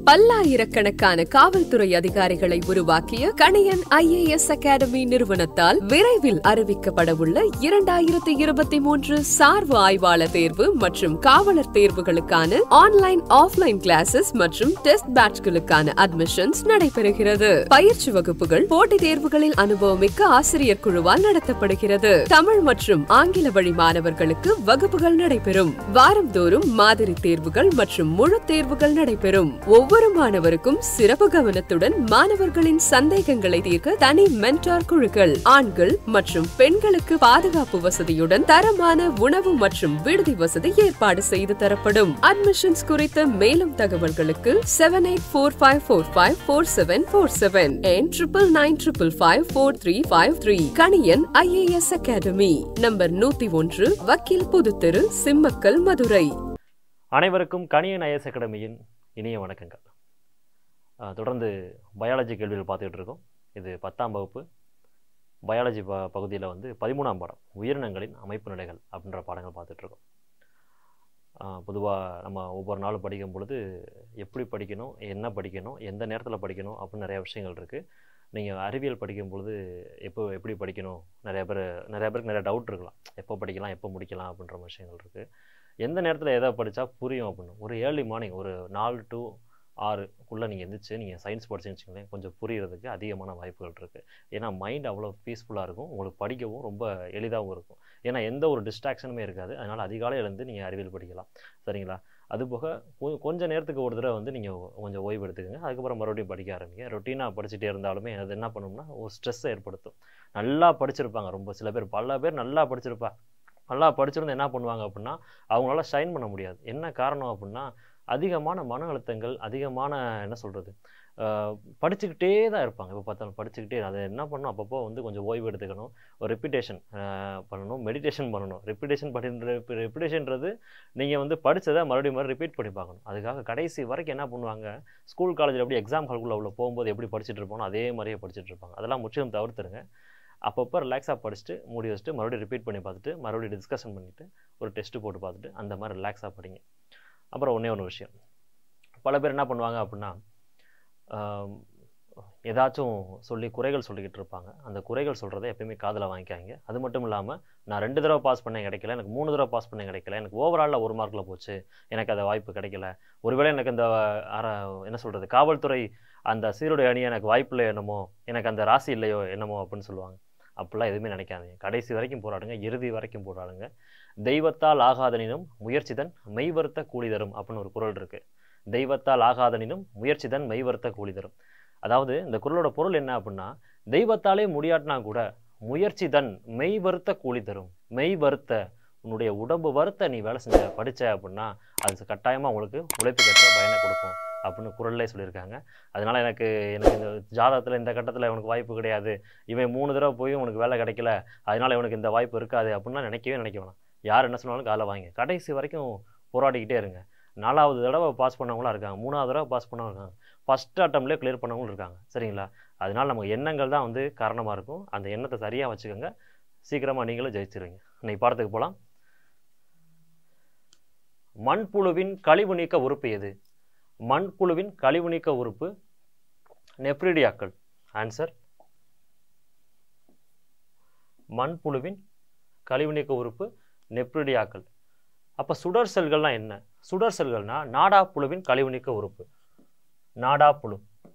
பல்லாயிரக்கணக்கான காவல்துறை அதிகாரிகளை உருவாக்கிய கணியன் ஐஏஎஸ் அகாடமி நிறுவனத்தால் விரைவில் அறிவிக்கப்படவுள்ள இரண்டாயிரத்தி இருபத்தி மூன்று சார்பு ஆய்வாளர் தேர்வு மற்றும் காவலர் தேர்வுகளுக்கான ஆன்லைன் ஆஃப்லைன் கிளாஸஸ் மற்றும் டெஸ்ட் பேட்ச்களுக்கான அட்மிஷன்ஸ் நடைபெறுகிறது பயிற்சி வகுப்புகள் போட்டித் தேர்வுகளில் அனுபவமிக்க ஆசிரியர் குழுவால் நடத்தப்படுகிறது தமிழ் மற்றும் ஆங்கில வழி மாணவர்களுக்கு வகுப்புகள் நடைபெறும் வாரந்தோறும் மாதிரி தேர்வுகள் மற்றும் முழு தேர்வுகள் நடைபெறும் ஒவ்வொரு மாணவருக்கும் சிறப்பு கவனத்துடன் மாணவர்களின் சந்தேகங்களை தீர்க்க தனி மென்டார் குழுக்கள் ஆண்கள் மற்றும் பெண்களுக்கு பாதுகாப்பு வசதியுடன் தரமான உணவு மற்றும் விடுதி வசதி ஏற்பாடு செய்து தரப்படும் அட்மிஷன்ஸ் குறித்த மேலும் தகவல்களுக்கு seven eight four five four five four seven four seven and triple nine triple five four three five three Kaniyan IAS academy number நூத்தி ஒன்று வக்கீல் புதுத்தெரு சிம்மக்கல் மதுரை அனைவருக்கும் கணியன் ஐஎஸ் அகாடமியின் இனிய வணக்கங்கள் அஹ், தொடர்ந்து பயாலஜி கேள்விகள் பார்த்துக்கிட்டு இருக்கோம் இது பத்தாம் வகுப்பு பயாலஜி ப பகுதியில் வந்து பதிமூணாம் பாடம் உயிரினங்களின் அமைப்பு நிலைகள் அப்படின்ற பாடங்கள் பார்த்துட்ருக்கோம் பொதுவாக நம்ம ஒவ்வொரு நாளும் படிக்கும் பொழுது எப்படி படிக்கணும் என்ன படிக்கணும் எந்த நேரத்தில் படிக்கணும் அப்படின்னு நிறைய விஷயங்கள் இருக்குது நீங்கள் அறிவியல் படிக்கும் பொழுது எப்போ எப்படி படிக்கணும் நிறைய பேர் நிறைய பேருக்கு நிறைய டவுட் இருக்கலாம் எப்போ படிக்கலாம் எப்போ முடிக்கலாம் அப்படின்ற விஷயங்கள் இருக்குது எந்த நேரத்தில் எதை படித்தா புரியும் அப்படின்னு ஒரு ஏர்லி மார்னிங் ஒரு நாலு டு ஆறுக்குள்ளே நீங்கள் எந்திரிச்சு நீங்கள் சயின்ஸ் படிச்சுன்னு வச்சுக்கோங்களேன் கொஞ்சம் புரியறதுக்கு அதிகமான வாய்ப்புகள் இருக்குது ஏன்னா மைண்ட் அவ்வளோ பீஸ்ஃபுல்லாக இருக்கும் உங்களுக்கு படிக்கவும் ரொம்ப எளிதாகவும் இருக்கும் ஏன்னா எந்த ஒரு டிஸ்ட்ராக்ஷனுமே இருக்காது அதனால் அதிகாலையில இருந்து நீங்கள் அறிவியல் படிக்கலாம் சரிங்களா அதுபோக கொ- கொஞ்ச நேரத்துக்கு ஒரு தடவை வந்து நீங்கள் கொஞ்சம் ஓய்வு எடுத்துக்கோங்க அதுக்கப்புறம் மறுபடியும் படிக்க ஆரம்பிங்க ரொட்டீனாக படிச்சுட்டே இருந்தாலுமே அது என்ன பண்ணும்னா ஒரு ஸ்ட்ரெஸ்ஸை ஏற்படுத்தும் நல்லா படிச்சிருப்பாங்க ரொம்ப சில பேர் பல பேர் நல்லா படிச்சிருப்பா நல்லா படிச்சிருந்து என்ன பண்ணுவாங்க அப்படின்னா அவங்களால ஷைன் பண்ண முடியாது என்ன காரணம் அப்படின்னா அதிகமான மன அழுத்தங்கள் அதிகமான என்ன சொல்கிறது படிச்சுக்கிட்டே தான் இருப்பாங்க இப்போ பார்த்தாலும் படிச்சுக்கிட்டே அதை என்ன பண்ணணும் அப்பப்போ வந்து கொஞ்சம் ஓய்வு எடுத்துக்கணும் ஒரு ரெப்பிடேஷன் பண்ணணும் மெடிடேஷன் பண்ணணும் ரெப்பிடேஷன் பண்ணுற ரெப்பிடேஷன்றது நீங்கள் வந்து படிச்சதை மறுபடியும் மறுபடியும் ரிப்பீட் பண்ணி பார்க்கணும் அதுக்காக கடைசி வரைக்கும் என்ன பண்ணுவாங்க ஸ்கூல் காலேஜில் எப்படி எக்ஸாம் ஹால்குள்ளே உள்ள போகும்போது எப்படி படிச்சுட்டு இருப்பானோ அதே மாதிரியே படிச்சுட்டு இருப்பாங்க அதெல்லாம் முற்றிலும் தவிர்த்துருங்க அப்பப்போ ரிலாக்ஸாக படிச்சுட்டு மூடி வச்சுட்டு மறுபடியும் ரிப்பீட் பண்ணி பார்த்துட்டு மறுபடியும் டிஸ்கஷன் பண்ணிவிட்டு ஒரு டெஸ்ட்டு போட்டு பார்த்துட்டு அந்த மாதிரி ரிலாக்ஸாக படிங்க அப்புறம் ஒன்றே ஒன்று விஷயம் பல பேர் என்ன பண்ணுவாங்க அப்படின்னா ஆம், ஏதாச்சும் சொல்லி குறைகள் சொல்லிக்கிட்டு இருப்பாங்க அந்த குறைகள் சொல்கிறத எப்பயுமே காதில் வாங்கிக்காங்க அது மட்டும் இல்லாமல் நான் ரெண்டு தடவை பாஸ் பண்ண கிடைக்கல எனக்கு மூணு தடவை பாஸ் பண்ண கிடைக்கல எனக்கு ஓவராலில் ஒரு மார்க்கில் போச்சு எனக்கு அந்த வாய்ப்பு கிடைக்கல ஒருவேளை எனக்கு இந்த அர என்ன சொல்கிறது காவல்துறை அந்த சீருடை அணி எனக்கு வாய்ப்பு இல்லை என்னமோ எனக்கு அந்த ராசி இல்லையோ என்னமோ அப்படின்னு சொல்லுவாங்க அப்படிலாம் எதுவுமே நினைக்காதீங்க கடைசி வரைக்கும் போராடுங்க இறுதி வரைக்கும் போராடுங்க தெய்வத்தால் ஆகாதனினும் முயற்சிதன் மெய்வருத்த கூலி தரும் அப்படின்னு ஒரு குறள் இருக்கு தெய்வத்தால் ஆகாதனினும் முயற்சிதன் மெய்வருத்த கூலி தரும் அதாவது இந்த குறளோட பொருள் என்ன அப்படின்னா தெய்வத்தாலே முடியாட்டினா கூட முயற்சி தன் மெய் வருத்த கூலி தரும் மெய் வருத்த உன்னுடைய உடம்பு வருத்த நீ வேலை செஞ்ச படிச்ச அப்படின்னா அது கட்டாயமாக உங்களுக்கு உழைப்பு கட்டுற பயனை கொடுக்கும் அப்படின்னு குரல்லே சொல்லியிருக்காங்க அதனால எனக்கு எனக்கு இந்த ஜாதகத்தில் இந்த கட்டத்தில் இவனுக்கு வாய்ப்பு கிடையாது இவன் மூணு தடவை போய் உனக்கு வேலை கிடைக்கல அதனால இவனுக்கு இந்த வாய்ப்பு இருக்காது அப்படின்னா நினைக்கவே நினைக்க வேணாம் யார் என்ன சொன்னாலும் காலை வாங்க கடைசி வரைக்கும் போராடிக்கிட்டே இருங்க நாலாவது தடவை பாஸ் பண்ணவங்களும் இருக்காங்க மூணாவது தடவை பாஸ் பண்ணவங்க இருக்காங்க ஃபஸ்ட் அட்டம்லேயே கிளியர் பண்ணவங்களும் இருக்காங்க சரிங்களா அதனால நமக்கு எண்ணங்கள் தான் வந்து காரணமாக இருக்கும் அந்த எண்ணத்தை சரியாக வச்சுக்கோங்க சீக்கிரமாக நீங்களும் ஜெயிச்சிருவீங்க இன்னைக்கு பாடத்துக்கு போகலாம் மண்புழுவின் கழிவு நீக்க உறுப்பு எது மண்புழுவின் கழிவு நீக்க உறுப்பு நெப்ரிடியாக்கள் ஆன்சர் மண்புழுவின் கழிவு நீக்க உறுப்பு நெப்ரிடியாக்கள் அப்போ சுடர் செல்கள்னா என்ன சுடர் செல்கள்னா நாடா புழுவின் கழிவு நீக்க உறுப்பு நாடா புழு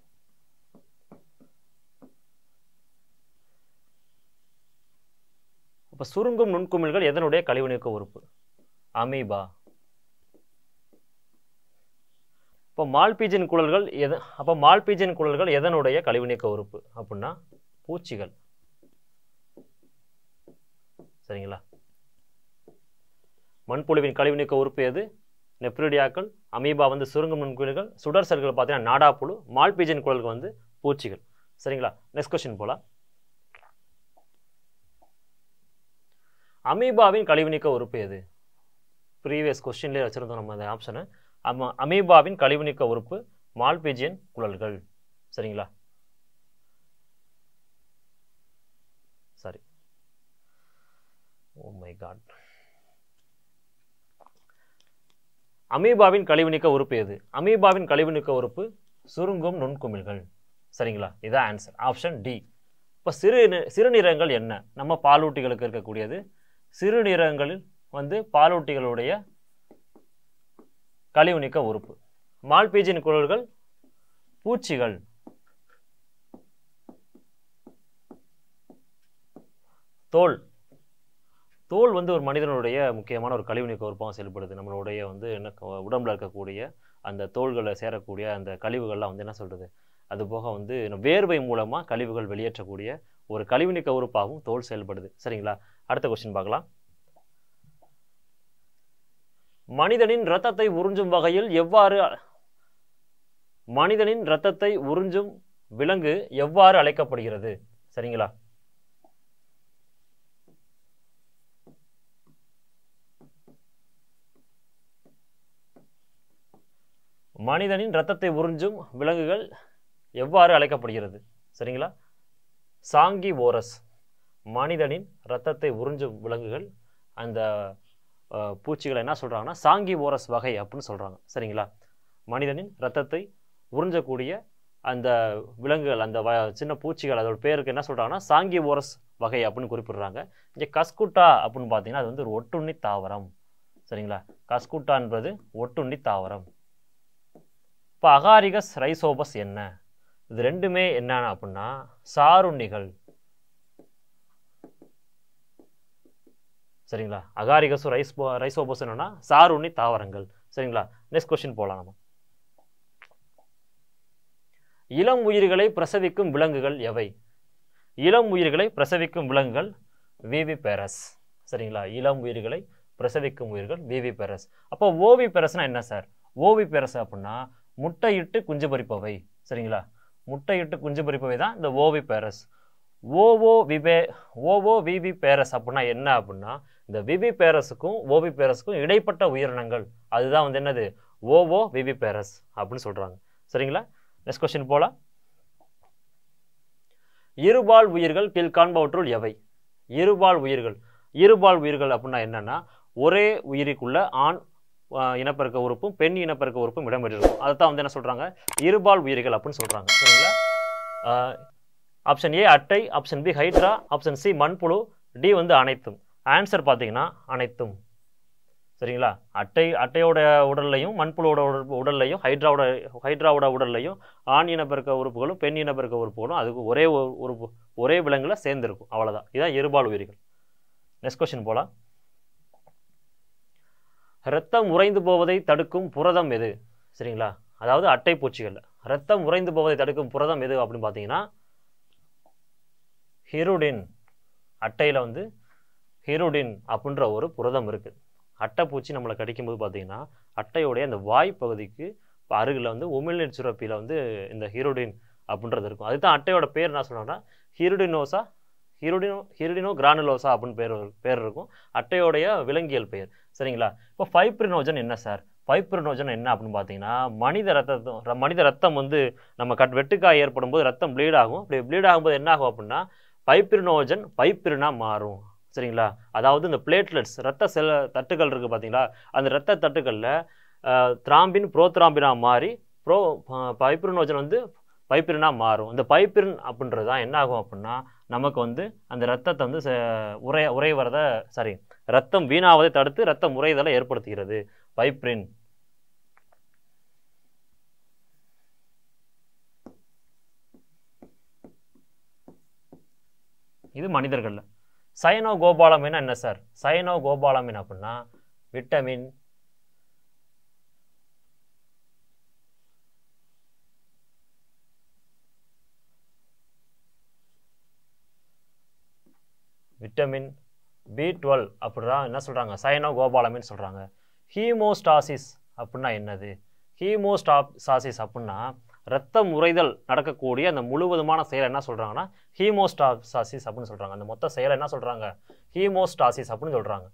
அப்போ சுருங்கும் நுண்குமிழ்கள் எதனுடைய கழிவு நீக்க உறுப்பு அமீபா இப்போ மால்பீஜின் குழல்கள் எது அப்போ மால்பீஜின் குழல்கள் எதனுடைய கழிவு நீக்க உறுப்பு அப்படின்னா பூச்சிகள் சரிங்களா மண்புழுவின் கழிவு நீக்க உறுப்பு எது நெப்ரிடியாக்கள் அமீபா வந்து சுருங்கும் நுண்குயில்கள் சுடர் செல்கள் பார்த்தீங்கன்னா நாடாப்புழு மால்பீஜின் குழல்கள் வந்து பூச்சிகள் சரிங்களா நெக்ஸ்ட் கொஸ்டின் போலாம் அமீபாவின் கழிவு நீக்க உறுப்பு எது ப்ரீவியஸ் கொஸ்டின்லேயே வச்சுருந்தோம் நம்ம அந்த ஆப்ஷனை அம அமீபாவின் கழிவு நீக்க உறுப்பு மால்பீஜியன் குழல்கள் சரிங்களா சரி ஓ மை காட் அமீபாவின் கழிவு நீக்க உறுப்பு எது அமீபாவின் கழிவு நீக்க உறுப்பு சுருங்கும் நுண்குமிழ்கள் சரிங்களா இதான் ஆன்சர் ஆப்ஷன் டி இப்போ சிறு நி- சிறுநீரகங்கள் என்ன நம்ம பாலூட்டிகளுக்கு இருக்கக்கூடியது சிறுநீரகங்களில் வந்து பாலூட்டிகளுடைய கழிவு நீக்க உறுப்பு மால்பீஜின் குரல்கள் பூச்சிகள் தோல் தோல் வந்து ஒரு மனிதனுடைய முக்கியமான ஒரு கழிவு நீக்க உறுப்பாக செயல்படுது நம்மளுடைய வந்து என்ன க- உடம்புல இருக்கக்கூடிய அந்த தோள்களை சேரக்கூடிய அந்த கழிவுகள்லாம் வந்து என்ன சொல்றது அது போக வந்து நம்ம வேர்வை மூலமா கழிவுகள் வெளியேற்றக்கூடிய ஒரு கழிவு நீக்க உறுப்பாகவும் தோல் செயல்படுது சரிங்களா அடுத்த கொஸ்டின் பார்க்கலாம் மனிதனின் இரத்தத்தை உறிஞ்சும் வகையில் எவ்வாறு மனிதனின் இரத்தத்தை உறிஞ்சும் விலங்கு எவ்வாறு அழைக்கப்படுகிறது சரிங்களா மனிதனின் இரத்தத்தை உறிஞ்சும் விலங்குகள் எவ்வாறு அழைக்கப்படுகிறது சரிங்களா சாங்கி ஓரஸ் மனிதனின் இரத்தத்தை உறிஞ்சும் விலங்குகள் அந்த அஹ், பூச்சிகளை என்ன சொல்றாங்கன்னா சாங்கி ஓரஸ் வகை அப்படின்னு சொல்றாங்க சரிங்களா மனிதனின் இரத்தத்தை உறிஞ்சக்கூடிய அந்த விலங்குகள் அந்த வ- சின்ன பூச்சிகள் அதோட பேருக்கு என்ன சொல்றாங்கன்னா சாங்கி ஓரஸ் வகை அப்படின்னு குறிப்பிடுறாங்க இங்கே கஸ்குட்டா அப்படின்னு பார்த்தீங்கன்னா அது வந்து ஒரு ஒட்டுண்ணி தாவரம் சரிங்களா கஸ்குட்டான்றது ஒட்டுண்ணி தாவரம் இப்போ அகாரிகஸ் ரைசோபஸ் என்ன இது ரெண்டுமே என்ன அப்படின்னா சாருண்ணிகள் சரிங்களா அகாரிகஸும் ரைஸ் ரைசோபஸ் என்னன்னா சாருண்ணி தாவரங்கள் சரிங்களா நெக்ஸ்ட் கொஸ்டின் போகலாம் நம்ம இளம் உயிர்களை பிரசவிக்கும் விலங்குகள் எவை இளம் உயிர்களை பிரசவிக்கும் விலங்குகள் விவி பேரஸ் சரிங்களா இளம் உயிர்களை பிரசவிக்கும் உயிர்கள் விவி பேரஸ் அப்போ ஓவி பேரஸ்னா என்ன சார் ஓவி பேரஸ் அப்படின்னா முட்டையிட்டு குஞ்சு பொரிப்பவை சரிங்களா முட்டையிட்டு குஞ்சு பொரிப்பவை தான் இந்த ஓவி பேரஸ் ஓவோ விவே ஓவோ விவி பேரஸ் அப்படின்னா என்ன அப்படின்னா இந்த விவி பேரஸுக்கும் ஓவி பேரஸுக்கும் இடைப்பட்ட உயிரினங்கள் அதுதான் வந்து என்னது ஓவோ விவி பேரஸ் அப்படின்னு சொல்றாங்க சரிங்களா நெக்ஸ்ட் கொஸ்டின் போலாம் இருபால் உயிர்கள் கீழ்காண்பவற்றுள் எவை இருபால் உயிர்கள் இருபால் உயிர்கள் அப்படின்னா என்னன்னா ஒரே உயிருக்குள்ள ஆண் ஆஹ், இனப்பெருக்க உறுப்பும் பெண் இனப்பெருக்க உறுப்பும் இடம்பெற்றிருக்கும் அதைத்தான் வந்து என்ன சொல்றாங்க இருபால் உயிர்கள் அப்படின்னு சொல்றாங்க சரிங்களா ஆப்ஷன் ஏ அட்டை option B hydra option C மண்புழு டி வந்து அனைத்தும் ஆன்சர் பார்த்தீங்கன்னா அனைத்தும் சரிங்களா அட்டை அட்டையோட உடல்லையும் மண்புழுவோட உடல் உடல்லையும் ஹைட்ராவோட ஹைட்ராவோட உடல்லையும் ஆண் இனப்பெருக்க உறுப்புகளும் பெண் இனப்பெருக்க உறுப்புகளும் அதுக்கு ஒரே ஒரு- உறுப்பு ஒரே விலங்குல சேர்ந்திருக்கும் அவ்வளவுதான் இதான் இருபால் உயிர்கள் நெக்ஸ்ட் கொஸ்டின் போலாம் இரத்தம் உறைந்து போவதை தடுக்கும் புரதம் எது சரிங்களா அதாவது அட்டை பூச்சிகள் இரத்தம் உறைந்து போவதை தடுக்கும் புரதம் எது அப்படின்னு பார்த்தீங்கன்னா ஹிருடின் அட்டையில் வந்து ஹிருடின் அப்படின்ற ஒரு புரதம் இருக்கு அட்டைப்பூச்சி நம்மளை கடிக்கும்போது பார்த்தீங்கன்னா அட்டையோடைய அந்த வாய் பகுதிக்கு இப்போ அருகில் வந்து உமிழ்நீர் சுரப்பியில் வந்து இந்த ஹீரோடின் அப்படின்றது இருக்கும் அதுதான் அட்டையோட பேர் என்ன சொல்றாங்கன்னா ஹிருடினோசா ஹிருடினோ ஹிருடினோ கிரானுலோசா அப்படின்னு பேர் ஒரு- பேர் இருக்கும் அட்டையோடைய விலங்கியல் பெயர் சரிங்களா இப்போ ஃபைப்ரினோஜன் என்ன சார் ஃபைப்ரினோஜன் என்ன அப்படின்னு பார்த்தீங்கன்னா மனித ரத்தம் ர- மனித ரத்தம் வந்து நம்ம கட் வெட்டுக்காய் ஏற்படும் போது ரத்தம் ப்ளீட் ஆகும் அப்படி ப்ளீட் ஆகும்போது என்ன ஆகும் அப்படின்னா பைப்ரினோஜன் பைப்ரினா மாறும் சரிங்களா அதாவது இந்த பிளேட்லெட்ஸ் ரத்த செல் தட்டுகள் இருக்கு பார்த்தீங்களா அந்த ரத்த தட்டுகளில் திராம்பின் ப்ரோத்ராம்பினா மாறி ப்ரோ பைப்ரினோஜன் வந்து பைப்ரினா மாறும் இந்த பைப்ரின் அப்படின்றது தான் என்ன ஆகும் அப்படின்னா நமக்கு வந்து அந்த ரத்தத்தை வந்து ச- உறை உறைவரத சாரி ரத்தம் வீணாவதை தடுத்து ரத்தம் உறைதலை ஏற்படுத்துகிறது பைப்ரின் இது மனிதர்கள்ல சயனோ கோபாலமின் என்ன சார் சயனோ கோபாலமின் அப்படின்னா விட்டமின் விட்டமின் பி டுவெல் அப்படின்னா என்ன சொல்றாங்க சயனோ கோபாலமின் சொல்றாங்க ஹீமோஸ்டாசிஸ் அப்படின்னா என்னது ஹீமோஸ்டாசாசிஸ் அப்படின்னா ரத்தம் உறைதல் நடக்கக்கூடிய அந்த முழுவதுமான செயலை என்ன சொல்றாங்கன்னா ஹீமோஸ்டாசாசிஸ் அப்படின்னு சொல்றாங்க அந்த மொத்த செயலை என்ன சொல்றாங்க ஹீமோஸ்டாசிஸ் அப்படின்னு சொல்றாங்க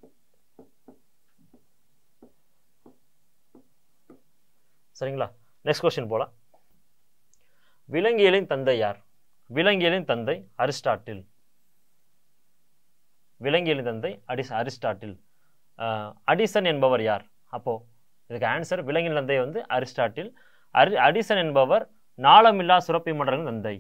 சரிங்களா நெக்ஸ்ட் கொஸ்டின் போலாம் விலங்கியலின் தந்தை யார் விலங்கியலின் தந்தை அரிஸ்டாட்டில் விலங்கியலின் தந்தை அடிஸ் அரிஸ்டாட்டில் அஹ், அடிசன் என்பவர் யார் அப்போ இதுக்கு ஆன்சர் விலங்கியல் தந்தை வந்து அரிஸ்டாட்டில் அரி அடிசன் என்பவர் நாளமில்லா சுரப்பி மண்டலங்களின் தந்தை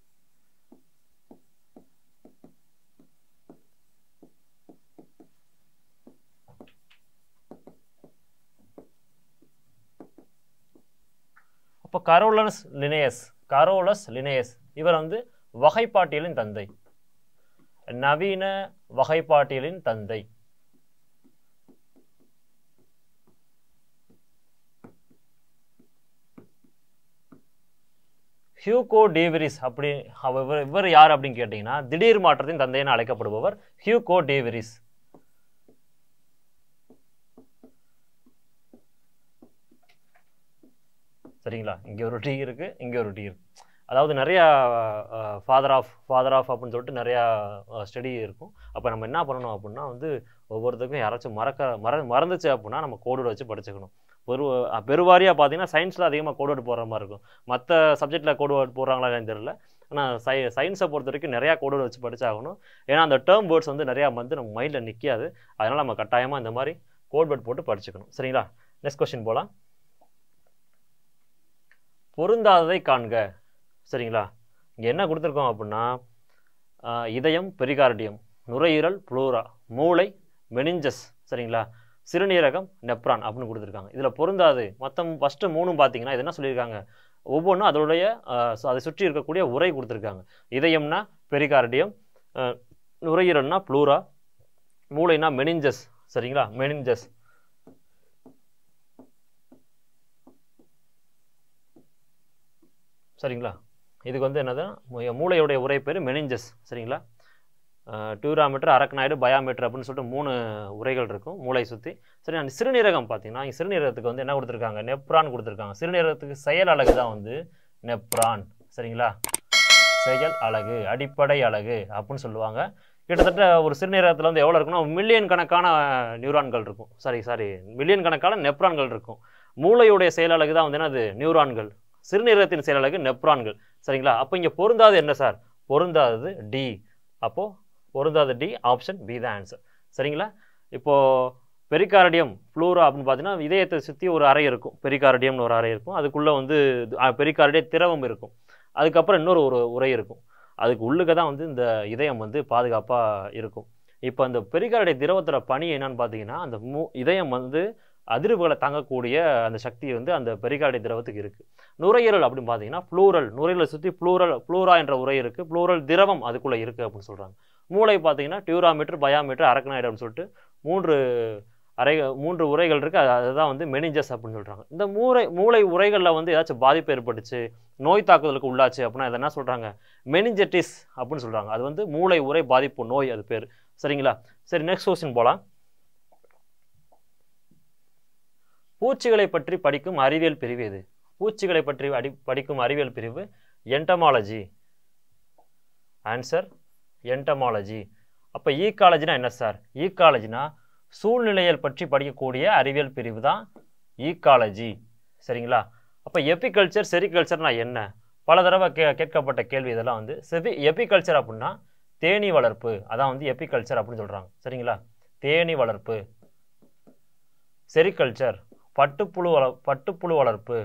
அப்போ கரோலஸ் லினேயஸ் கரோலஸ் லினேயஸ் இவர் வந்து வகைப்பாட்டியலின் தந்தை நவீன வகைப்பாட்டியலின் தந்தை ஹியூகோ டேவிரிஸ் அப்படி அவ- இவர் இவர் யார் அப்படின்னு கேட்டிங்கன்னா திடீர் மாற்றத்தின் தந்தை என அழைக்கப்படுபவர் ஹியூகோ டேவிரிஸ் சரிங்களா இங்கே ஒரு டீ இருக்குது இங்கே ஒரு டீ இருக்கு அதாவது நிறையா ஃபாதர் ஆஃப் ஃபாதர் ஆஃப் அப்படின்னு சொல்லிட்டு நிறையா ஸ்டடி இருக்கும் அப்போ நம்ம என்ன பண்ணணும் அப்படின்னா வந்து ஒவ்வொருத்தருக்கும் யாராச்சும் மறக்க மற மறந்துச்சு அப்படின்னா நம்ம கோடு வச்சு படிச்சுக்கணும் பெரு பெருவாரியாக பார்த்தீங்கன்னா சயின்ஸில் அதிகமாக கோடு வேர்டு போடுற மாதிரி இருக்கும் மற்ற சப்ஜெக்டில் கோடு வேர்டு போடுறாங்களா என்னன்னு தெரியல ஆனால் சை சயின்ஸை பொறுத்த வரைக்கும் நிறையா கோடு வேர்டு வச்சு படிச்சாகணும் ஏன்னா அந்த டேர்ம் வேர்ட்ஸ் வந்து நிறையா வந்து நம்ம மைண்டில் நிற்காது அதனால் நம்ம கட்டாயமாக இந்த மாதிரி கோட் வேர்ட் போட்டு படிச்சுக்கணும் சரிங்களா நெக்ஸ்ட் கொஸ்டின் போகலாம் பொருந்தாததை காண்க சரிங்களா இங்கே என்ன கொடுத்துருக்கோம் அப்படின்னா ஆஹ், இதயம் பெரிகார்டியம் நுரையீரல் புளூரா மூளை மெனிஞ்சஸ் சரிங்களா சிறுநீரகம் நெப்ரான் அப்படின்னு கொடுத்துருக்காங்க இதில் பொருந்தாது மொத்தம் ஃபஸ்ட்டு மூணும் பார்த்தீங்கன்னா இது என்ன சொல்லியிருக்காங்க ஒவ்வொன்றும் அதோடைய ஆஹ், சு- அதை சுற்றி இருக்கக்கூடிய உரை கொடுத்துருக்காங்க இதயம்னா பெரிகார்டியம் ஆஹ், நுரையீரல்னா ப்ளூரா மூளைனா மெனிஞ்சஸ் சரிங்களா மெனிஞ்சஸ் சரிங்களா இதுக்கு வந்து என்னது மூ- மூளையுடைய உரை பேர் மெனிஞ்சஸ் சரிங்களா டியூராமீட்டர் அரக்னாய்டு பயாமீட்டர் அப்படின்னு சொல்லிட்டு மூணு உரைகள் இருக்கும் மூளை சுற்றி சரி அந்த சிறுநீரகம் பார்த்தீங்கன்னா இங்க சிறுநீரகத்துக்கு வந்து என்ன கொடுத்துருக்காங்க நெப்ரான் கொடுத்துருக்காங்க சிறுநீரகத்துக்கு செயல் அலகு தான் வந்து நெப்ரான் சரிங்களா செயல் அலகு அடிப்படை அலகு அப்படின்னு சொல்லுவாங்க கிட்டத்தட்ட ஒரு சிறுநீரகத்தில் வந்து எவ்வளோ இருக்குன்னா மில்லியன் கணக்கான நியூரான்கள் இருக்கும் சாரி சாரி மில்லியன் கணக்கான நெப்ரான்கள் இருக்கும் மூளையுடைய செயல் அலகு தான் வந்து என்னது நியூரான்கள் சிறுநீரகத்தின் செயல் அலகு நெப்ரான்கள் சரிங்களா அப்போ இங்கே பொருந்தாது என்ன சார் பொருந்தாதது டி அப்போது பொருந்தாத டி ஆப்ஷன் பி தான் ஆன்சர் சரிங்களா இப்போது பெரிகார்டியம் ஃப்ளூரா அப்படின்னு பார்த்தீங்கன்னா இதயத்தை சுற்றி ஒரு அறை இருக்கும் பெரிகார்டியம்னு ஒரு அறை இருக்கும் அதுக்குள்ளே வந்து பெரிகார்டிய திரவம் இருக்கும் அதுக்கப்புறம் இன்னொரு ஒரு உரை இருக்கும் அதுக்கு உள்ளுக்க தான் வந்து இந்த இதயம் வந்து பாதுகாப்பாக இருக்கும் இப்போ அந்த பெரிகார்டிய திரவத்தோட பணி என்னன்னு பார்த்தீங்கன்னா அந்த மூ இதயம் வந்து அதிர்வுகளை தாங்கக்கூடிய அந்த சக்தி வந்து அந்த பெரிகார்டிய திரவத்துக்கு இருக்குது நுரையீரல் அப்படின்னு பார்த்தீங்கன்னா ப்ளூரல் நுரையீரலை சுற்றி ப்ளூரல் ப்ளூரா என்ற உரை இருக்குது ப்ளூரல் திரவம் அதுக்குள்ளே இருக்குது அப்படின்னு சொல்கிறாங்க மூளை பார்த்தீங்கன்னா டியூராமீட்டர் பயாமீட்டர் அரக்கனாய்டு அப்படின்னு சொல்லிட்டு மூன்று அறை மூன்று உரைகள் இருக்குது அது அதுதான் வந்து மெனிஞ்சஸ் அப்படின்னு சொல்கிறாங்க இந்த மூளை மூளை உரைகளில் வந்து ஏதாச்சும் பாதிப்பு ஏற்பட்டுச்சு நோய் தாக்குதலுக்கு உள்ளாச்சு அப்படின்னா அதை என்ன சொல்கிறாங்க மெனிஞ்சட்டிஸ் அப்படின்னு சொல்கிறாங்க அது வந்து மூளை உரை பாதிப்பு நோய் அது பேர் சரிங்களா சரி நெக்ஸ்ட் கொஸ்டின் போகலாம் பூச்சிகளை பற்றி படிக்கும் அறிவியல் பிரிவு எது பூச்சிகளை பற்றி அடி படிக்கும் அறிவியல் பிரிவு என்டமாலஜி ஆன்சர் என்டமாலஜி அப்போ ஈக்காலஜினா என்ன சார் ஈக்காலஜினா சூழ்நிலையல் பற்றி படிக்கக்கூடிய அறிவியல் பிரிவு தான் ஈக்காலஜி சரிங்களா அப்போ எபிகல்ச்சர் செரிகல்ச்சர்னா என்ன பல தடவை கே கேட்கப்பட்ட கேள்வி இதெல்லாம் வந்து செவி எபிகல்ச்சர் அப்படின்னா தேனீ வளர்ப்பு அதான் வந்து எபிகல்ச்சர் அப்படின்னு சொல்கிறாங்க சரிங்களா தேனீ வளர்ப்பு செரிகல்ச்சர் பட்டுப்புழு வள பட்டுப்புழு வளர்ப்பு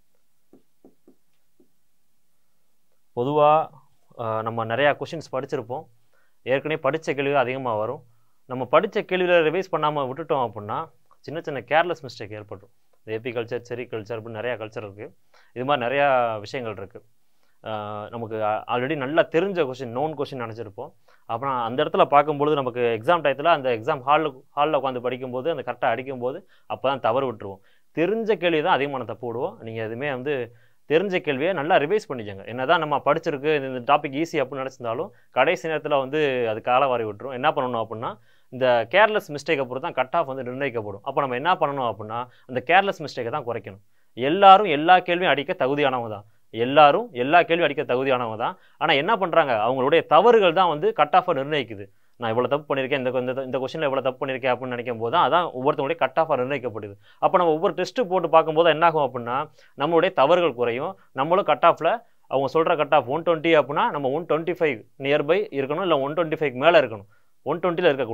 பொதுவாக நம்ம நிறையா கொஷின்ஸ் படிச்சிருப்போம் ஏற்கனவே படித்த கேள்விகள் அதிகமாக வரும் நம்ம படித்த கேள்வியில் ரிவைஸ் பண்ணாமல் விட்டுட்டோம் அப்படின்னா சின்ன சின்ன கேர்லெஸ் மிஸ்டேக் ஏற்படும் ஏபி கல்ச்சர் செரி கல்ச்சர் அப்படின்னு நிறையா கல்ச்சர் இருக்குது இது மாதிரி நிறையா விஷயங்கள் இருக்குது நமக்கு ஆல்ரெடி நல்லா தெரிஞ்ச கொஷின் நோன் கொஷின் நினச்சிருப்போம் அப்புறம் அந்த இடத்துல பார்க்கும்பொழுது நமக்கு எக்ஸாம் டயத்தில் அந்த எக்ஸாம் ஹாலில் ஹாலில் உட்காந்து படிக்கும்போது அந்த கரெக்டாக அடிக்கும்போது அப்போ தான் தவறு விட்டுருவோம் தெரிஞ்ச கேள்வி தான் அதிகமான தப்பு விடுவோம் நீங்கள் எதுவுமே வந்து தெரிஞ்ச கேள்வியை நல்லா ரிவைஸ் பண்ணிக்கோங்க என்னதான் நம்ம படிச்சிருக்கு இந்த டாபிக் ஈஸி அப்படின்னு நினச்சிருந்தாலும் கடைசி நேரத்தில் வந்து அது காலவாரி விட்டுரும் என்ன பண்ணணும் அப்படின்னா இந்த கேர்லெஸ் மிஸ்டேக்கை பொறுத்து தான் கட் ஆஃப் வந்து நிர்ணயிக்கப்படும் அப்போ நம்ம என்ன பண்ணணும் அப்படின்னா அந்த கேர்லெஸ் மிஸ்டேக்கை தான் குறைக்கணும் எல்லாரும் எல்லா கேள்வியும் அடிக்க தகுதியானவங்க தான் எல்லாரும் எல்லா கேள்வியும் அடிக்க தகுதியானவங்க தான் ஆனால் என்ன பண்ணுறாங்க அவங்களுடைய தவறுகள் தான் வந்து கட் ஆஃபை நிர்ணயிக்குது நான் இவ்வளோ தப்பு பண்ணியிருக்கேன் இந்த இந்த- இந்த கொஸ்டினில் இவ்வளோ தப்பு பண்ணியிருக்கேன் அப்படின்னு நினைக்கும் போது தான் அதான் ஒவ்வொருத்தவங்களுடைய கட் ஆஃபாக நிர்ணயிக்கப்படுது அப்போ நம்ம ஒவ்வொரு டெஸ்ட்டு போட்டு பார்க்கும்போது என்ன ஆகும் அப்படின்னா நம்மளுடைய தவறுகள் குறையும் நம்மளும் கட் ஆஃபில் அவங்க சொல்கிற கட் ஆஃப் ஒன் டுவெண்ட்டி அப்படின்னா நம்ம ஒன் டுவெண்ட்டி ஃபைவ் நியர்பை இருக்கணும் இல்லை ஒன் டுவெண்ட்டி ஃபைவ் மேலே இருக்கணும் ஒன் டுவெண்ட்டியில் இருக்கக்கூடாது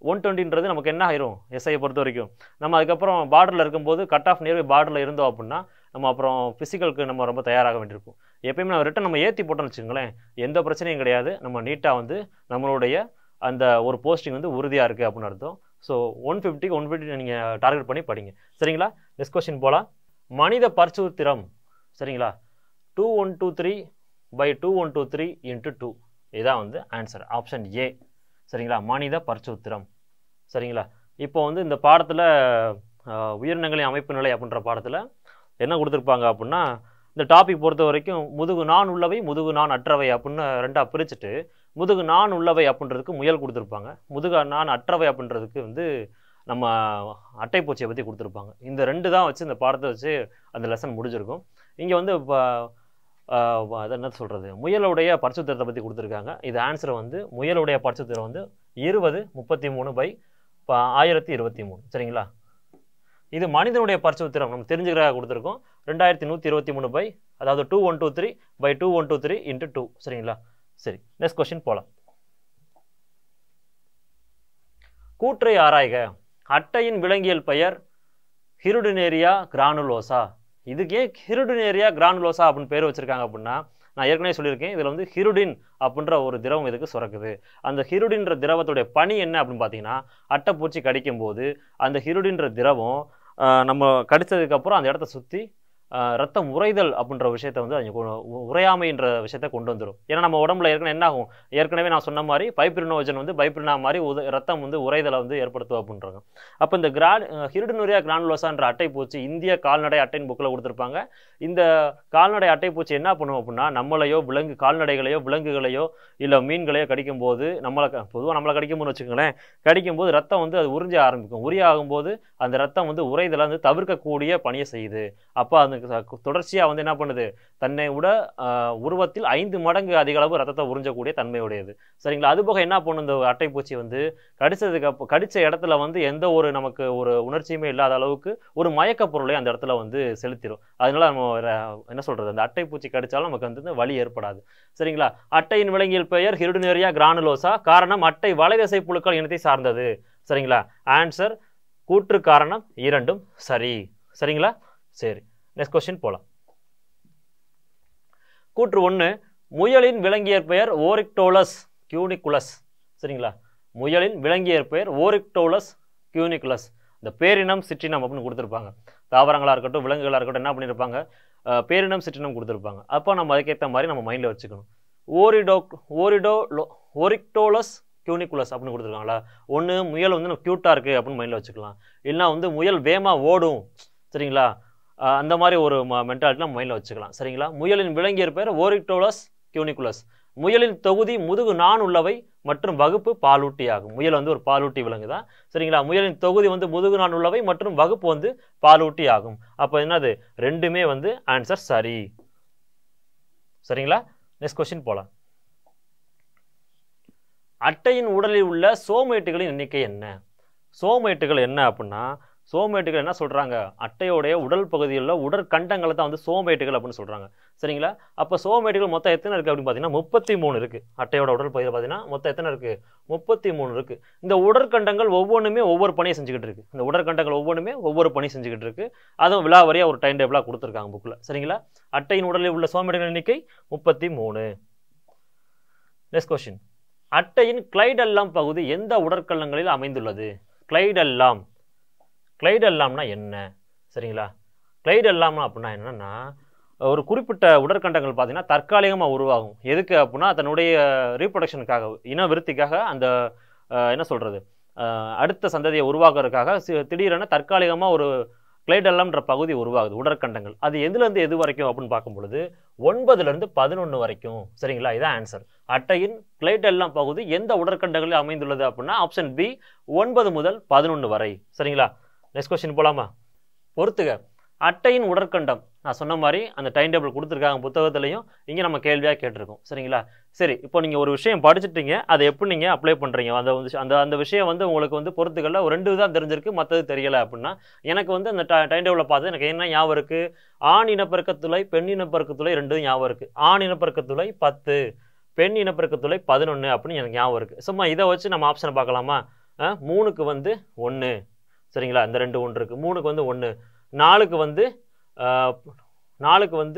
ஒன் டுவெண்ட்டின்றது நமக்கு என்ன ஆயிரும் எஸ்ஐயை பொறுத்த வரைக்கும் நம்ம அதுக்கப்புறம் பார்டரில் இருக்கும்போது கட் ஆஃப் நியர்பை பார்டரில் இருந்தோம் அப்படின்னா நம்ம அப்புறம் ஃபிசிக்கலுக்கு நம்ம ரொம்ப தயாராக வேண்டியிருக்கும் எப்பயுமே நம்ம ரிட்டன் நம்ம ஏற்றி போட்டோம்னு வச்சுக்கோங்களேன் எந்த பிரச்சனையும் கிடையாது நம்ம நீட்டாக வந்து நம்மளுடைய அந்த ஒரு போஸ்டிங் வந்து உறுதியாக இருக்குது அப்படின்னு அர்த்தம் ஸோ ஒன் ஃபிஃப்டிக்கு ஒன் ஃபிஃப்டி நீங்கள் டார்கெட் பண்ணி படிங்க சரிங்களா நெக்ஸ்ட் கொஸ்டின் போகலாம் மனித பரிசூத்திரம் சரிங்களா two one two three by two one two three into two இதான் வந்து ஆன்சர் ஆப்ஷன் ஏ சரிங்களா மனித பரிசூத்திரம் சரிங்களா இப்போ வந்து இந்த பாடத்தில் உயிரினங்களின் அமைப்பு நிலை அப்படின்ற பாடத்தில் என்ன கொடுத்துருப்பாங்க அப்படின்னா இந்த டாபிக் பொறுத்த வரைக்கும் முதுகு நான் உள்ளவை முதுகு நான் அற்றவை அப்படின்னு ரெண்டாக பிரிச்சுட்டு முதுகு நான் உள்ளவை அப்படின்றதுக்கு முயல் கொடுத்துருப்பாங்க முதுகு நான் அற்றவை அப்படின்றதுக்கு வந்து நம்ம அட்டைப்பூச்சியை பற்றி கொடுத்துருப்பாங்க இந்த ரெண்டு தான் வச்சு இந்த பாடத்தை வச்சு அந்த லெசன் முடிஞ்சிருக்கும் இங்கே வந்து இப்போ அது என்ன சொல்கிறது முயலுடைய பரிசுத்திரத்தை பற்றி கொடுத்துருக்காங்க இது ஆன்சர் வந்து முயலுடைய பரிசுத்திரம் வந்து இருபது முப்பத்தி மூணு பை ஆயிரத்தி இருபத்தி மூணு சரிங்களா இது மனிதனுடைய பரிசுத்திரம் நம்ம தெரிஞ்சுக்கிற கொடுத்துருக்கோம் ரெண்டாயிரத்தி நூற்றி இருபத்தி மூணு பை அதாவது two one two three by two one two three into two சரிங்களா சரி நெக்ஸ்ட் கொஸ்டின் போகலாம் கூற்றை ஆராய்க அட்டையின் விலங்கியல் பெயர் ஹிருடினேரியா கிரானுலோசா இதுக்கு ஏன் ஹிருடினேரியா கிரானுலோசா அப்படின்னு பேர் வச்சிருக்காங்க அப்படின்னா நான் ஏற்கனவே சொல்லியிருக்கேன் இதில் வந்து ஹிருடின் அப்படின்ற ஒரு திரவம் இதுக்கு சுரக்குது அந்த ஹிருடின்ற திரவத்துடைய பணி என்ன அப்படின்னு பார்த்தீங்கன்னா அட்டைப்பூச்சி கடிக்கும் போது அந்த ஹிருடின்ற திரவம் நம்ம கடித்ததுக்கப்புறம் அந்த இடத்த சுற்றி ரத்தம் உறைதல் அப்படின்ற விஷயத்த வந்து அது உறையாமைன்ற விஷயத்த கொண்டு வந்துடும் ஏன்னா நம்ம உடம்புல ஏற்கனவே என்ன ஆகும் ஏற்கனவே நான் சொன்ன மாதிரி பைப்ரினோஜன் வந்து பைப்ரினா மாதிரி உத ரத்தம் வந்து உறைதலை வந்து ஏற்படுத்தும் அப்படின்றாங்க அப்போ இந்த கிரா ஹிருடுனுரியா கிரானுலோசான்ற அட்டைப்பூச்சி இந்திய கால்நடை அட்டையின் புக்கில் கொடுத்துருப்பாங்க இந்த கால்நடை அட்டைப்பூச்சி என்ன பண்ணும் அப்படின்னா நம்மளையோ விலங்கு கால்நடைகளையோ விலங்குகளையோ இல்லை மீன்களையோ கடிக்கும் போது நம்மளை பொதுவாக நம்மளை கடிக்கும்போது வச்சுக்கோங்களேன் கடிக்கும் போது ரத்தம் வந்து அது உறிஞ்ச ஆரம்பிக்கும் உரிய ஆகும்போது அந்த ரத்தம் வந்து உறைதலை வந்து தவிர்க்கக்கூடிய பணியை செய்யுது அப்போ அந்த தொடர்ச்சியாக வந்து என்ன பண்ணுது தன்னை விட உருவத்தில் ஐந்து மடங்கு அதிக அளவு ரத்தத்தை உறிஞ்சக்கூடிய தன்மையுடையது சரிங்களா அது போக என்ன பண்ணும் இந்த அட்டைப்பூச்சி வந்து கடிச்சதுக்கு அப்போ கடித்த இடத்துல வந்து எந்த ஒரு நமக்கு ஒரு உணர்ச்சியுமே இல்லாத அளவுக்கு ஒரு மயக்க பொருளை அந்த இடத்துல வந்து செலுத்திடும் அதனால நம்ம என்ன சொல்றது அந்த அட்டைப்பூச்சி கடிச்சாலும் நமக்கு வந்து வலி ஏற்படாது சரிங்களா அட்டையின் விலங்கியல் பெயர் ஹிருடுனேரியா கிரானுலோசா காரணம் அட்டை வலைதசை புழுக்கள் இனத்தை சார்ந்தது சரிங்களா ஆன்சர் கூற்று காரணம் இரண்டும் சரி சரிங்களா சரி நெக்ஸ்ட் கொஸ்டின் போகலாம் கூற்று ஒன்று முயலின் விலங்கியற் பெயர் ஓரிக்டோலஸ் கியூனிகுலஸ் சரிங்களா முயலின் விலங்கியற் பெயர் ஓரிக்டோலஸ் கியூனிகுலஸ் இந்த பேரினம் சிற்றினம் அப்படின்னு கொடுத்துருப்பாங்க தாவரங்களாக இருக்கட்டும் விலங்குகளாக இருக்கட்டும் என்ன பண்ணியிருப்பாங்க பேரினம் சிற்றினம் கொடுத்துருப்பாங்க அப்போ நம்ம அதுக்கேற்ற மாதிரி நம்ம மைண்டில் வச்சுக்கணும் ஓரிடோ ஓரிடோ ஓரிக்டோலஸ் கியூனிகுலஸ் அப்படின்னு கொடுத்துருக்காங்களா ஒன்று முயல் வந்து க்யூட்டாக இருக்குது அப்படின்னு மைண்டில் வச்சுக்கலாம் இல்லைனா வந்து முயல் வேகமாக ஓடும் சரிங்களா அந்த மாதிரி ஒரு மென்டாலிட்டி நம்ம மைண்டில் வச்சுக்கலாம் சரிங்களா முயலின் விலங்கியர் பேர் ஓரிக்டோலஸ் கியூனிகுலஸ் முயலின் தொகுதி முதுகு நான் உள்ளவை மற்றும் வகுப்பு பாலூட்டி ஆகும் முயல் வந்து ஒரு பாலூட்டி விலங்கு தான் சரிங்களா முயலின் தொகுதி வந்து முதுகு நான் உள்ளவை மற்றும் வகுப்பு வந்து பாலூட்டி ஆகும் அப்போ என்னது ரெண்டுமே வந்து ஆன்சர் சரி சரிங்களா நெக்ஸ்ட் கொஸ்டின் போகலாம் அட்டையின் உடலில் உள்ள சோமேட்டுகளின் எண்ணிக்கை என்ன சோமேட்டுகள் என்ன அப்படின்னா சோமேட்டுகள் என்ன சொல்கிறாங்க அட்டையோடைய உடல் பகுதியில் உடற்கண்டங்களை தான் வந்து சோமேட்டுகள் அப்படின்னு சொல்கிறாங்க சரிங்களா அப்போ சோமேட்டுகள் மொத்தம் எத்தனை இருக்குது அப்படின்னு பார்த்தீங்கன்னா முப்பத்தி மூணு இருக்குது அட்டையோட உடல் பகுதியில் பார்த்தீங்கன்னா மொத்தம் எத்தனை இருக்குது முப்பத்தி மூணு இருக்குது இந்த உடற்கண்டங்கள் ஒவ்வொன்றுமே ஒவ்வொரு பணியை செஞ்சுக்கிட்டு இருக்கு இந்த உடற்கண்டங்கள் ஒவ்வொன்றுமே ஒவ்வொரு பணி செஞ்சுக்கிட்டு இருக்கு அதுவும் விழாவரியாக ஒரு டைம் டேபிளாக கொடுத்துருக்காங்க புக்கில் சரிங்களா அட்டையின் உடலில் உள்ள சோமேட்டுகள் எண்ணிக்கை முப்பத்தி மூணு நெக்ஸ்ட் கொஸ்டின் அட்டையின் கிளைடெல்லாம் பகுதி எந்த உடற்கள்ளங்களில் அமைந்துள்ளது கிளைடெல்லாம் கிளைடெல்லாம்னா என்ன சரிங்களா கிளைடெல்லாம்னா அப்படின்னா என்னன்னா ஒரு குறிப்பிட்ட உடற்கண்டங்கள் பார்த்தீங்கன்னா தற்காலிகமாக உருவாகும் எதுக்கு அப்படின்னா தன்னுடைய ரீப்ரொடக்ஷனுக்காக இன விருத்திக்காக அந்த என்ன சொல்கிறது அடுத்த சந்ததியை உருவாக்குறதுக்காக திடீரென தற்காலிகமாக ஒரு கிளைடெல்லம்ன்ற பகுதி உருவாகுது உடற்கண்டங்கள் அது எதுலேருந்து எது வரைக்கும் அப்படின்னு பார்க்கும் பொழுது ஒன்பதுலேருந்து பதினொன்று வரைக்கும் சரிங்களா இதான் ஆன்சர் அட்டையின் கிளைடெல்லாம் பகுதி எந்த உடற்கண்டங்களில் அமைந்துள்ளது அப்படின்னா ஆப்ஷன் பி ஒன்பது முதல் பதினொன்று வரை சரிங்களா நெக்ஸ்ட் கொஸ்டின் போலாமா பொறுத்துக அட்டையின் உடற்கண்டம் நான் சொன்ன மாதிரி அந்த டைம் டேபிள் கொடுத்துருக்காங்க புத்தகத்துலையும் இங்கே நம்ம கேள்வியாக கேட்டிருக்கோம் சரிங்களா சரி இப்போ நீங்கள் ஒரு விஷயம் படிச்சுட்டீங்க அதை எப்படி நீங்கள் அப்ளை பண்ணுறீங்க அந்த வந்து அந்த அந்த விஷயம் வந்து உங்களுக்கு வந்து பொறுத்துக்கல ஒரு ரெண்டு தான் தெரிஞ்சிருக்கு மற்றது தெரியலை அப்படின்னா எனக்கு வந்து அந்த டைம் டேபிளை பார்த்து எனக்கு என்ன ஞாபகம் இருக்குது ஆண் இனப்பெருக்கத்துளை பெண் இனப்பெருக்கத்துளை ரெண்டும் ஞாபகம் இருக்குது ஆண் இனப்பெருக்கத்துளை பத்து பெண் இனப்பெருக்கத்துளை பதினொன்று அப்படின்னு எனக்கு ஞாபகம் இருக்குது சும்மா இதை வச்சு நம்ம ஆப்ஷனை பார்க்கலாமா அஹ், மூணுக்கு வந்து ஒன்று சரிங்களா இந்த ரெண்டு ஒன்று இருக்குது மூணுக்கு வந்து ஒன்று நாலுக்கு வந்து அஹ், நாலுக்கு வந்து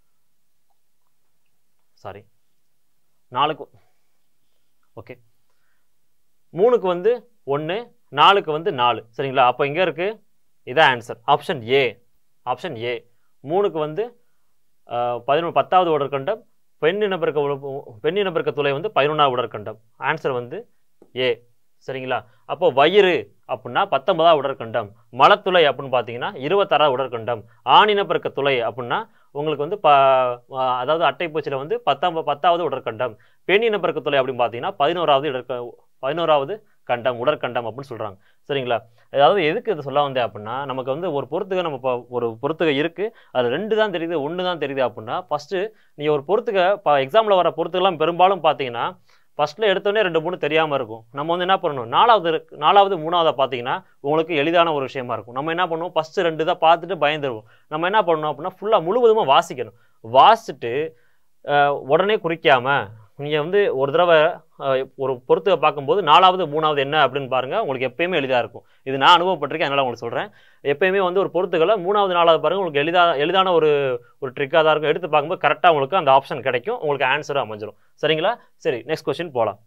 சாரி நாலுக்கு ஓகே மூணுக்கு வந்து ஒன்று நாலுக்கு வந்து நாலு சரிங்களா அப்போ இங்கே இருக்குது இதான் answer option A option A மூணுக்கு வந்து பதினொன்று பத்தாவது உடற்கண்டம் பெண் இனப்பெருக்க உழப்பு- பெண் இனப்பெருக்க துளை வந்து பதினொன்றாவது உடற்கண்டம் ஆன்சர் வந்து ஏ சரிங்களா அப்போ வயிறு அப்படின்னா பத்தொன்பதாவது உடற்கண்டம் மலத்துளை அப்படின்னு பார்த்தீங்கன்னா இருபத்தாறாவது உடற்கண்டம் ஆணினப்பெருக்க துளை அப்படின்னா உங்களுக்கு வந்து ப அஹ் அதாவது அட்டைப்பூச்சியில் வந்து பத்தாம் பத்தாவது உடற்கண்டம் பெண் இனப்பெருக்க துளை அப்படின்னு பார்த்தீங்கன்னா பதினோராவது இடற்க பதினோராவது கண்டம் உடற்கண்டம் அப்படின்னு சொல்கிறாங்க சரிங்களா அதாவது எதுக்கு இதை சொல்ல வந்தேன் அப்படின்னா நமக்கு வந்து ஒரு பொறுத்துகை நம்ம இப்போ ஒரு பொறுத்துகை இருக்குது அது ரெண்டு தான் தெரியுது ஒன்று தான் தெரியுது அப்படின்னா ஃபஸ்ட்டு நீங்கள் ஒரு பொறுத்துகை இப்போ எக்ஸாமில் வர பொறுத்துக்கெல்லாம் பெரும்பாலும் பார்த்தீங்கன்னா ஃபஸ்ட்டில் எடுத்தோடனே ரெண்டு மூணு தெரியாமல் இருக்கும் நம்ம வந்து என்ன பண்ணணும் நாலாவது இருக்கு- நாலாவது மூணாவதை பார்த்தீங்கன்னா உங்களுக்கு எளிதான ஒரு விஷயமா இருக்கும் நம்ம என்ன பண்ணுவோம் ஃபஸ்ட்டு ரெண்டு தான் பார்த்துட்டு பயந்துருவோம் நம்ம என்ன பண்ணணும் அப்படின்னா ஃபுல்லாக முழுவதுமாக வாசிக்கணும் வாசிச்சுட்டு அஹ், உடனே குறிக்காம நீங்கள் வந்து ஒரு தடவை அஹ், ஒரு பொறுத்துகை பார்க்கும்போது நாலாவது மூணாவது என்ன அப்படின்னு பாருங்கள் உங்களுக்கு எப்பயுமே எளிதாக இருக்கும் இது நான் அனுபவப்பட்டிருக்கேன் அதனால் உங்களுக்கு சொல்கிறேன் எப்பயுமே வந்து ஒரு பொறுத்துக்களை மூணாவது நாலாவது பாருங்க உங்களுக்கு எளிதா எளிதான ஒரு ஒரு ட்ரிக்காக தான் இருக்கும் எடுத்து பார்க்கும்போது கரெக்டாக உங்களுக்கு அந்த ஆப்ஷன் கிடைக்கும் உங்களுக்கு ஆன்சரும் அமைஞ்சிரும் சரிங்களா சரி நெக்ஸ்ட் கொஸ்டின் போகலாம்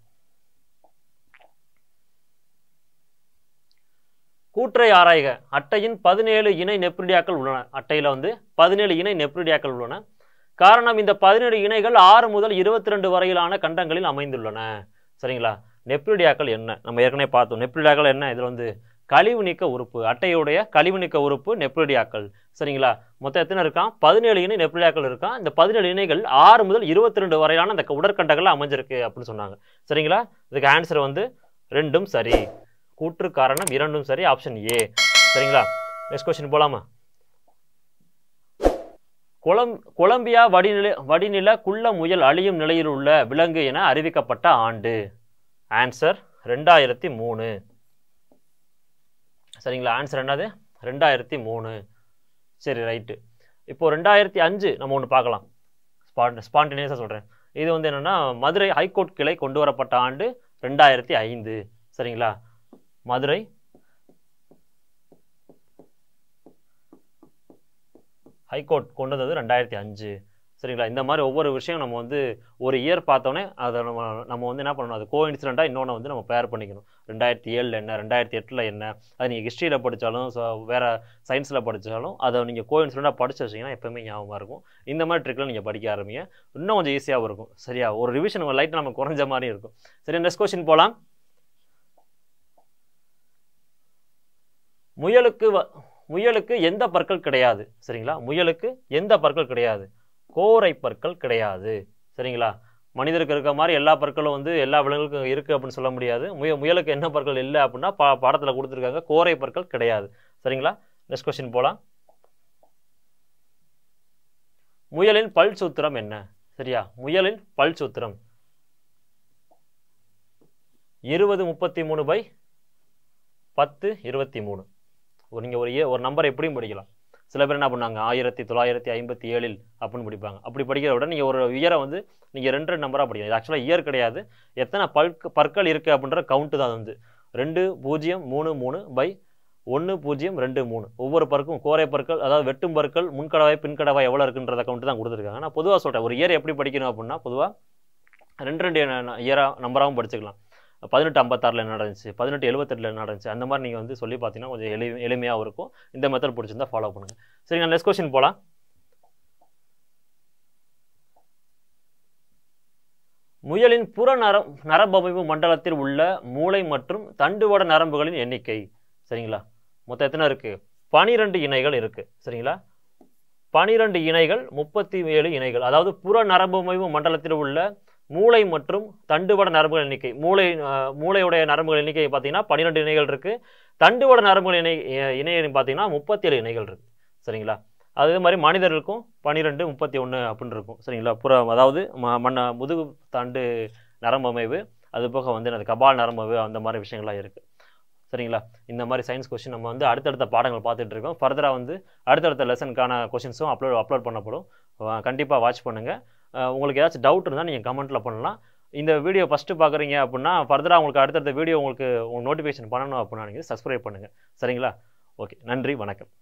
கூற்றை ஆராய்க அட்டையின் பதினேழு இணை நெப்ரிடியாக்கள் உள்ளன அட்டையில் வந்து பதினேழு இணை நெப்ரிடியாக்கள் உள்ளன காரணம் இந்த பதினேழு இணைகள் ஆறு முதல் இருபத்தி ரெண்டு வரையிலான கண்டங்களில் அமைந்துள்ளன சரிங்களா நெப்ரிடியாக்கள் என்ன நம்ம ஏற்கனவே பார்த்தோம் நெப்ரிடியாக்கள் என்ன இதில் வந்து கழிவு நீக்க உறுப்பு அட்டையுடைய கழிவு நீக்க உறுப்பு நெப்ரிடியாக்கள் சரிங்களா மொத்தம் எத்தனை இருக்கான் பதினேழு இணை நெப்ரிடியாக்கள் இருக்கான் இந்த பதினேழு இணைகள் ஆறு முதல் இருபத்தி ரெண்டு வரையிலான அந்த உடற்கண்டங்கள் அமைஞ்சிருக்கு அப்படின்னு சொன்னாங்க சரிங்களா இதுக்கு ஆன்சர் வந்து ரெண்டும் சரி கூற்று காரணம் இரண்டும் சரி ஆப்ஷன் ஏ சரிங்களா நெக்ஸ்ட் கொஸ்டின் போலாமா கொலம் கொலம்பியா வடிநில வடிநில குள்ள முயல் அழியும் நிலையில் உள்ள விலங்கு என அறிவிக்கப்பட்ட ஆண்டு ஆன்சர் ரெண்டாயிரத்தி மூணு சரிங்களா ஆன்சர் என்னது ரெண்டாயிரத்தி மூணு சரி ரைட்டு இப்போ ரெண்டாயிரத்தி அஞ்சு நம்ம ஒன்று பார்க்கலாம் ஸ்பாட் ஸ்பான்டேனியஸாக சொல்கிறேன் இது வந்து என்னென்னா மதுரை ஹைகோர்ட் கிளை கொண்டு வரப்பட்ட ஆண்டு ரெண்டாயிரத்தி ஐந்து சரிங்களா மதுரை ஹைகோர்ட் கொண்டு வந்தது ரெண்டாயிரத்தி அஞ்சு சரிங்களா இந்த மாதிரி ஒவ்வொரு விஷயம் நம்ம வந்து ஒரு இயர் பார்த்தோன்னே அதை நம்ம நம்ம வந்து என்ன பண்ணணும் அது கோ இன்சிடெண்ட்டாக இன்னொன்று வந்து நம்ம பேர் பண்ணிக்கணும் ரெண்டாயிரத்தி ஏழில் என்ன ரெண்டாயிரத்தி எட்டில் என்ன அது நீங்கள் ஹிஸ்ட்ரியில் படித்தாலும் ஸோ வேறு சயின்ஸில் படித்தாலும் அதை நீங்கள் கோ இன்சிடெண்ட்டாக படிச்சு வச்சிங்கன்னா எப்போவுமே ஞாபகமாக இருக்கும் இந்த மாதிரி ட்ரிக்கில் நீங்கள் படிக்க ஆரம்பிங்க இன்னும் கொஞ்சம் ஈஸியாகவும் இருக்கும் சரியா ஒரு ரிவிஷன் லைட் நம்ம குறைஞ்ச மாதிரி இருக்கும் சரி நெக்ஸ்ட் கொஸ்டின் போகலாம் முயலுக்கு வ- முயலுக்கு எந்த பற்கள் கிடையாது சரிங்களா முயலுக்கு எந்த பற்கள் கிடையாது கோரை பற்கள் கிடையாது சரிங்களா மனிதருக்கு இருக்க மாதிரி எல்லா பற்களும் வந்து எல்லா விலங்குகளுக்கும் இருக்குது அப்படின்னு சொல்ல முடியாது முய முயலுக்கு என்ன பற்கள் இல்லை அப்படின்னா பா பாடத்தில் கொடுத்துருக்காங்க கோரை பற்கள் கிடையாது சரிங்களா நெக்ஸ்ட் கொஸ்டின் போகலாம் முயலின் பல் சூத்திரம் என்ன சரியா முயலின் பல் சூத்திரம் இருபது முப்பத்தி மூணு பை பத்து இருபத்தி மூணு ஒரு நீங்கள் ஒரு ஏ ஒரு நம்பரை எப்படியும் படிக்கலாம் சில பேர் என்ன பண்ணாங்க ஆயிரத்தி தொள்ளாயிரத்தி ஐம்பத்தி ஏழில் அப்படின்னு படிப்பாங்க அப்படி படிக்கிறத விட நீங்கள் ஒரு இயரை வந்து நீங்கள் ரெண்டு ரெண்டு நம்பராக படிக்கலாம் இது ஆக்சுவலாக இயர் கிடையாது எத்தனை பல்க் பற்கள் இருக்குது அப்படின்ற கவுண்ட்டு தான் அது வந்து ரெண்டு பூஜ்ஜியம் மூணு மூணு பை ஒன்று பூஜ்ஜியம் ரெண்டு மூணு ஒவ்வொரு பற்கும் கோரை பற்கள் அதாவது வெட்டும் பற்கள் முன்கடவாய் பின்கடவாய் எவ்வளோ இருக்குன்றத கவுண்ட்டு தான் கொடுத்துருக்காங்க நான் பொதுவாக சொல்கிறேன் ஒரு இயர் எப்படி படிக்கணும் அப்படின்னா பொதுவாக ரெண்டு ரெண்டு இயராக நம்பராகவும் படிச்சுக்கலாம் பதினெட்டு ஐம்பத்தாறில் என்ன நடந்துச்சு பதினெட்டு எழுபத்தெட்டில் என்ன நடந்துச்சு அந்த மாதிரி நீங்கள் வந்து சொல்லி பார்த்தீங்கன்னா கொஞ்சம் எளி எளிமையாகவும் இருக்கும் இந்த மெத்தட் பிடிச்சிருந்தா ஃபாலோ பண்ணுங்கள் சரிங்க நெக்ஸ்ட் கொஸ்டின் போகலாம் முயலின் புற நரம் நரம்பமைப்பு மண்டலத்தில் உள்ள மூளை மற்றும் தண்டுவட நரம்புகளின் எண்ணிக்கை சரிங்களா மொத்தம் எத்தனை இருக்குது பனிரெண்டு இணைகள் இருக்குது சரிங்களா பனிரெண்டு இணைகள் முப்பத்தி ஏழு இணைகள் அதாவது புற நரம்பமைப்பு மண்டலத்தில் உள்ள மூளை மற்றும் தண்டுவட நரம்புகள் எண்ணிக்கை மூளை அஹ், மூளையுடைய நரம்புகள் எண்ணிக்கை பார்த்தீங்கன்னா பன்னிரெண்டு இணைகள் இருக்கு தண்டுவட நரம்புகள் இணை அஹ், இணை பார்த்தீங்கன்னா முப்பத்தேழு இணைகள் இருக்கு சரிங்களா அதே மாதிரி மனிதர்களுக்கும் பன்னிரெண்டு முப்பத்தி ஒன்று அப்படின்னு இருக்கும் சரிங்களா புற அதாவது ம மண்ண முதுகு தண்டு நரம்பு அமைவு அது போக வந்து என்னது கபால் நரம்பு அந்த மாதிரி விஷயங்கள்லாம் இருக்குது சரிங்களா இந்த மாதிரி சயின்ஸ் கொஸ்டின் நம்ம வந்து அடுத்தடுத்த பாடங்கள் பார்த்துட்டு இருக்கோம் ஃபர்தராக வந்து அடுத்தடுத்த லெசனுக்கான கொஷின்ஸும் அப்லோட் அப்லோட் பண்ணப்படும் கண்டிப்பாக வாட்ச் பண்ணுங்கள் உங்களுக்கு ஏதாச்சும் டவுட் இருந்தால் நீங்கள் கமெண்ட்டில் பண்ணலாம் இந்த வீடியோ ஃபஸ்ட்டு பார்க்குறீங்க அப்படின்னா ஃபர்தராக உங்களுக்கு அடுத்தடுத்த வீடியோ உங்களுக்கு நோட்டிஃபிகேஷன் பண்ணணும் அப்படின்னா நீங்கள் சப்ஸ்கிரைப் பண்ணுங்கள் சரிங்களா ஓகே நன்றி வணக்கம்